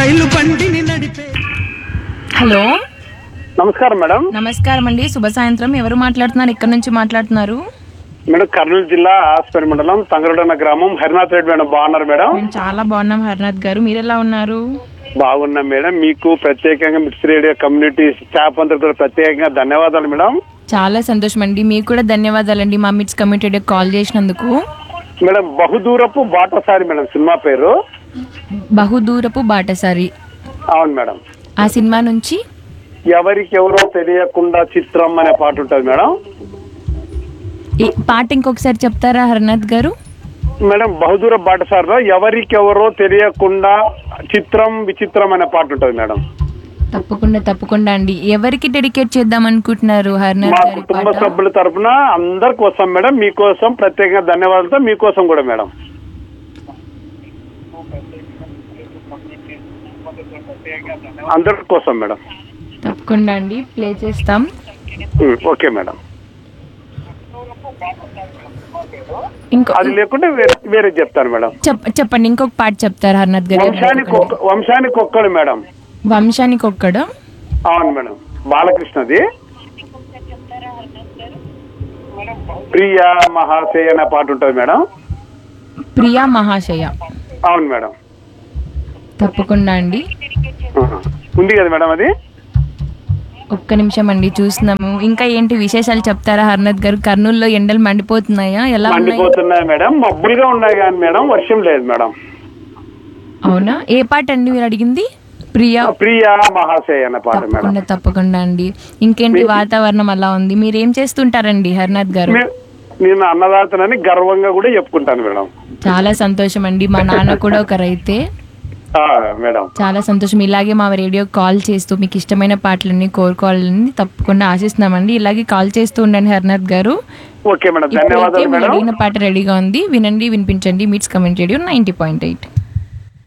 రైలు బండిని నడిపే హలో నమస్కారం మేడం నమస్కారం అండి శుభ సాయంత్రం ఎవరు మాట్లాడుతున్నారు ఎక్కడి నుంచి మాట్లాడుతున్నారు మేడం కర్నూలు జిల్లా ఆస్పరి మండలం తంగరుడన్న గ్రామం హరినాథ్ రెడ్డి మేడం బాగున్నారు మేడం మేము చాలా బాగున్నాం హరినాథ్ గారు మీరు ఎలా ఉన్నారు బాగున్నాం మేడం మీకు ప్రత్యేకంగా మిక్స్ రేడియో కమ్యూనిటీ స్టాఫ్ అందరితో ప్రత్యేకంగా ధన్యవాదాలు మేడం చాలా సంతోషం అండి మీకు కూడా ధన్యవాదాలండి మా మిట్స్ కమిటెడ్ కాల్ చేసినందుకు మేడం బహుదూరపు బాటసారి మేడం సినిమా పేరు బహుదూరపు బాటసారి అవును మేడం ఆ సినిమా నుంచి ఎవరికెవరో తెలియకుండా చిత్రం అనే పాట ఉంటుంది మేడం ఈ పాట ఇంకొకసారి చెప్తారా హరినాథ్ గారు మేడం బహుదూర బాటసారిలో ఎవరికెవరో తెలియకుండా చిత్రం విచిత్రం అనే పాట ఉంటుంది మేడం తప్పకుండా తప్పకుండా అండి ఎవరికి డెడికేట్ చేద్దాం అనుకుంటున్నారు హరినాథ్ మా గారి కుటుంబ పాట సభ్యుల తరపున అందరి కోసం మేడం మీకోసం ప్రత్యేకంగా ధన్యవాదాలతో మీకోసం కూడా మేడం అందరి కోసం మేడం తప్పకుండా అండి ప్లే చేస్తాం ఉమ్, ఓకే మేడం ఇంకో అది లేకుంటే వేరే వేరే చెప్తాను మేడం చెప్ చెప్పండి ఇంకొక పాట చెప్తారు హరినాథ్ గారు వంశానికి ఒక్క- వంశానికి ఒక్కడు మేడం వంశానికి ఒక్కడు అవును మేడం బాలకృష్ణది ప్రియ మహాశయ అనే పాట ఉంటుంది మేడం ప్రియా మహాశయ అవును మేడం తప్పకుండా అండి ఆహా. ఉంది కదా మేడం అది ఒక్క నిమిషం అండి చూస్తున్నాము ఇంకా ఏంటి విశేషాలు చెప్తారా హర్నద్ గారు కర్నూలులో ఎండలు మండిపోతున్నాయా ఎలా ఉన్నాయి మండిపోతున్నాయి మేడం మబ్బులుగా ఉన్నాయి కానీ మేడం వర్షం లేదు మేడం అవునా ఏ పాట అండి మీరు అడిగింది ప్రియా ప్రియ మహాశయ అనే పాట మేడం తప్పకుండా తప్పకుండా అండి ఇంకేంటి వాతావరణం అలా ఉంది మీరు ఏం చేస్తుంటారండి హర్నాథ్ గారు నే- నేను అన్నదాతనని గర్వంగా కూడా చెప్పుకుంటాను మేడం చాలా సంతోషం అండి మా నాన్న కూడా ఒక రైతే ఆ, మేడం చాలా సంతోషం ఇలాగే మా రేడియో కాల్ చేస్తూ మీకు ఇష్టమైన పాటలన్నీ కోరుకోవాలని తప్పకుండా ఆశిస్తున్నామండి ఇలాగే కాల్ చేస్తూ ఉండండి హర్నాథ్ గారు ఓకే మేడం ఇప్పుడైతే ధన్యవాదాలు మీరు మేడం అడిగిన పాట రెడీగా ఉంది వినండి వినిపించండి మీట్స్ కమెంట్ రేడియో నైంటీ పాయింట్ ఎయిట్